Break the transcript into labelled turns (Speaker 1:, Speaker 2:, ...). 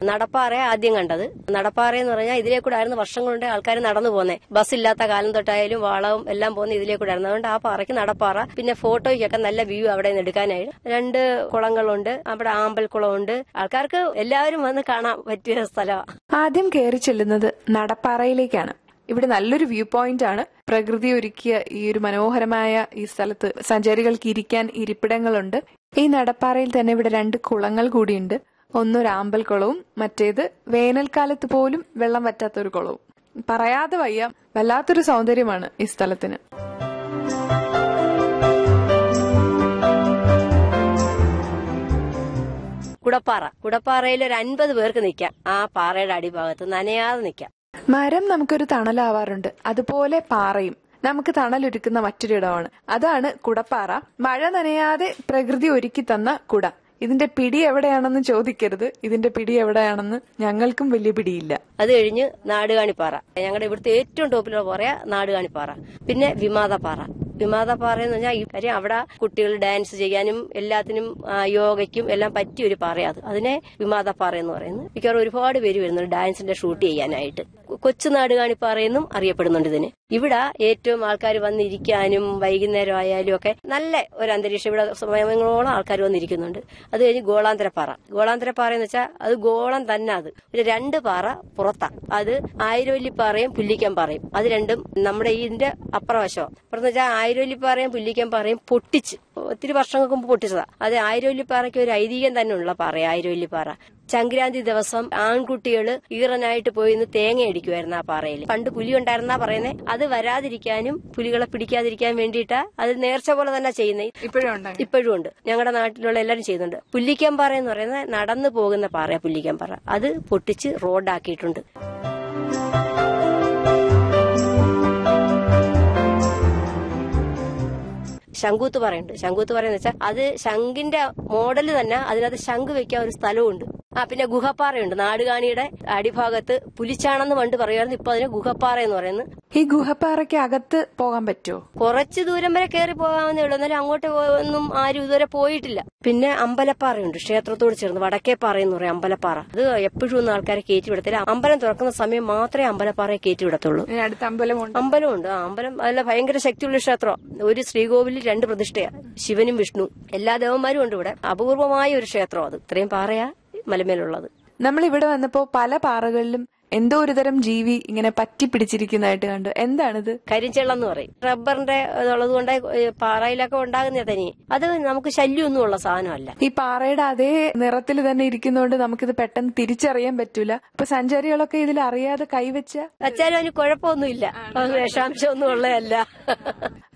Speaker 1: നടപ്പാറ ആദ്യം കണ്ടത് നടപ്പാറ എന്ന് പറഞ്ഞാൽ ഇതിലേ കൂടെ ആയിരുന്നു വർഷം കൊണ്ട് ആൾക്കാർ നടന്നു പോന്നെ ബസ് ഇല്ലാത്ത കാലം തൊട്ടായാലും വളവും എല്ലാം പോകുന്ന ഇതിലേ കൂടെ ആയിരുന്നു അതുകൊണ്ട് ആ പാറയ്ക്ക് നടപ്പാറ പിന്നെ ഫോട്ടോയ്ക്കൊക്കെ നല്ല വ്യൂ അവിടെ നിന്ന് എടുക്കാനായിട്ട് രണ്ട് കുളങ്ങളുണ്ട് അവിടെ ആമ്പൽക്കുളമുണ്ട് ആൾക്കാർക്ക് എല്ലാവരും വന്ന് കാണാൻ പറ്റിയ സ്ഥലമാണ്
Speaker 2: ആദ്യം കയറി ചെല്ലുന്നത് നടപ്പാറയിലേക്കാണ് ഇവിടെ നല്ലൊരു വ്യൂ പോയിന്റ് ആണ് പ്രകൃതി ഒരുക്കിയ ഈ ഒരു മനോഹരമായ ഈ സ്ഥലത്ത് സഞ്ചാരികൾക്ക് ഇരിക്കാൻ ഇരിപ്പിടങ്ങളുണ്ട് ഈ നടപ്പാറയിൽ തന്നെ ഇവിടെ രണ്ട് കുളങ്ങൾ കൂടിയുണ്ട് ഒന്നൊരു ആമ്പൽ കുളവും മറ്റേത് വേനൽക്കാലത്ത് പോലും വെള്ളം വറ്റാത്ത ഒരു കുളവും പറയാതെ വയ്യ വല്ലാത്തൊരു സൗന്ദര്യമാണ് ഈ സ്ഥലത്തിന്
Speaker 1: കുടപ്പാറ കുടപ്പാറയിൽ ഒരു അൻപത് പേർക്ക് നിൽക്കാം ആ പാറയുടെ അടിഭാഗത്ത് നനയാതെ നിൽക്കാം
Speaker 2: മരം നമുക്കൊരു തണലാവാറുണ്ട് അതുപോലെ പാറയും നമുക്ക് തണലൊരുക്കുന്ന മറ്റൊരിടമാണ് അതാണ് കുടപ്പാറ മഴ നനയാതെ പ്രകൃതി ഒരുക്കി തന്ന കുട ഇതിന്റെ പിടി എവിടെയാണെന്ന് ചോദിക്കരുത് ഇതിന്റെ പിടി എവിടെയാണെന്ന് ഞങ്ങൾക്കും വലിയ പിടിയില്ല
Speaker 1: അത് കഴിഞ്ഞ് നാടുകാണിപ്പാറ ഞങ്ങളുടെ ഇവിടുത്തെ ഏറ്റവും ടോപ്പിലുള്ള പറയാ നാടുകാണിപ്പാറ പിന്നെ വിമാതപ്പാറ വിമാതപ്പാറ എന്ന് പറഞ്ഞാൽ ഈ കാര്യം അവിടെ കുട്ടികൾ ഡാൻസ് ചെയ്യാനും എല്ലാത്തിനും ആ, യോഗയ്ക്കും എല്ലാം പറ്റിയ ഒരു പാറയാണ് അത് അതിനെ വിമാതപ്പാറ എന്ന് പറയുന്നത് മിക്കവാറും ഒരുപാട് പേര് വരുന്നുണ്ട് ഡാൻസിന്റെ ഷൂട്ട് ചെയ്യാനായിട്ട് കൊച്ചു നാടുകാണിപ്പാറ എന്നും അറിയപ്പെടുന്നുണ്ട് ഇതിന് ഇവിടെ ഏറ്റവും ആൾക്കാർ വന്നിരിക്കാനും വൈകുന്നേരം ആയാലും ഒക്കെ നല്ല ഒരു അന്തരീക്ഷം ഇവിടെ സമയങ്ങളോളം ആൾക്കാർ വന്നിരിക്കുന്നുണ്ട് അത് കഴിഞ്ഞ് ഗോളാന്തരപ്പാറ ഗോളാന്തരപ്പാറ എന്ന് വെച്ചാൽ അത് ഗോളം തന്നെ അത് ഒരു രണ്ട് പാറ പുറത്താ അത് ആയിരവല്ലിപ്പാറയും പുല്ലിക്കൻ പാറയും അത് രണ്ടും നമ്മുടെ ഇതിന്റെ അപ്പുറവശം അപ്പുറത്ത് വെച്ചാൽ ആയിരവല്ലിപ്പാറയും പുല്ലിക്കൻ പാറയും പൊട്ടിച്ച് ഒത്തിരി വർഷങ്ങൾക്ക് മുമ്പ് പൊട്ടിച്ചതാ അത് ആയിരവല്ലിപ്പാറയ്ക്ക് ഒരു ഐതിഹ്യം തന്നെ ഉള്ള പാറ ആയിരവല്ലിപ്പാറ സംക്രാന്തി ദിവസം ആൺകുട്ടികൾ ഈറനായിട്ട് പോയി നിന്ന് തേങ്ങ അടിക്കുമായിരുന്നു ആ പാറയിൽ പണ്ട് പുലി ഉണ്ടായിരുന്നാ പറയുന്നത് അത് വരാതിരിക്കാനും പുലികളെ പിടിക്കാതിരിക്കാൻ വേണ്ടിയിട്ടാ അത് നേർച്ച പോലെ തന്നെ ചെയ്യുന്നത്
Speaker 2: ഇപ്പോഴും
Speaker 1: ഇപ്പോഴും ഉണ്ട് ഞങ്ങളുടെ നാട്ടിലുള്ള എല്ലാവരും ചെയ്യുന്നുണ്ട് പുല്ലിക്കൻ പാറ എന്ന് പറയുന്നത് നടന്നു പോകുന്ന പാറ പുല്ലിക്കൻ പാറ അത് പൊട്ടിച്ച് റോഡാക്കിയിട്ടുണ്ട് ശംഖൂത്ത് പറയുന്നുണ്ട് ശംഖൂത്ത് പറയുന്ന വെച്ചാൽ അത് ശംഖിന്റെ മോഡൽ തന്നെ അതിനകത്ത് ശംഖ് വെക്കാൻ ഒരു സ്ഥലമുണ്ട് ആ പിന്നെ ഗുഹപ്പാറയുണ്ട് നാടുകാണിയുടെ അടിഭാഗത്ത് പുലിച്ചാണെന്ന് പണ്ട് പറയുമായിരുന്നു ഇപ്പൊ അതിന് ഗുഹപ്പാറ എന്ന് പറയുന്നത്
Speaker 2: ഈ ഗുഹപ്പാറയ്ക്ക് അകത്ത് പോകാൻ പറ്റുമോ
Speaker 1: കുറച്ച് ദൂരം വരെ കയറി പോകാവുന്നേ ഉള്ളൂ എന്നാലും അങ്ങോട്ട് ഒന്നും ആരും ഇതുവരെ പോയിട്ടില്ല പിന്നെ അമ്പലപ്പാറയുണ്ട് ക്ഷേത്രത്തോട് ചേർന്ന് വടക്കേപ്പാറ എന്ന് പറയും അമ്പലപ്പാറ അത് എപ്പോഴും ഒന്നും ആൾക്കാരെ കയറ്റി വിടത്തില്ല അമ്പലം തുറക്കുന്ന സമയം മാത്രമേ അമ്പലപ്പാറയെ കയറ്റി വിടത്തുള്ളൂ
Speaker 2: ഇതിന് അടുത്ത അമ്പലമുണ്ട്
Speaker 1: അമ്പലമുണ്ട് ആ അമ്പലം അല്ല ഭയങ്കര ശക്തിയുള്ള ക്ഷേത്രം ഒരു ശ്രീകോവിലിൽ രണ്ട് പ്രതിഷ്ഠയാണ് ശിവനും വിഷ്ണു എല്ലാ ദേവന്മാരും ഉണ്ട് ഇവിടെ അപൂർവമായ ഒരു ക്ഷേത്രം അത് ഇത്രയും പാറയാ മലമേലുള്ളത്
Speaker 2: നമ്മൾ ഇവിടെ വന്നപ്പോ പല പാറകളിലും എന്തോ ഒരു തരം ജീവി ഇങ്ങനെ പറ്റി പിടിച്ചിരിക്കുന്നതായിട്ട് കണ്ടു എന്താണിത്
Speaker 1: കരിഞ്ചെള്ളം എന്ന് പറയും റബ്ബറിന്റെ ഇതുള്ളത് കൊണ്ട് പാറയിലൊക്കെ ഉണ്ടാകുന്ന തനി അത് നമുക്ക് ശല്യമൊന്നും ഉള്ള സാധനമല്ല
Speaker 2: ഈ പാറയുടെ അതേ നിറത്തിൽ തന്നെ ഇരിക്കുന്നതുകൊണ്ട് നമുക്കിത് പെട്ടെന്ന് തിരിച്ചറിയാൻ പറ്റൂല ഇപ്പൊ സഞ്ചാരികളൊക്കെ ഇതിൽ അറിയാതെ കൈവച്ച
Speaker 1: വച്ചാലും അതിന് കുഴപ്പമൊന്നുമില്ല അത് വിഷാംശമൊന്നും ഉള്ളതല്ല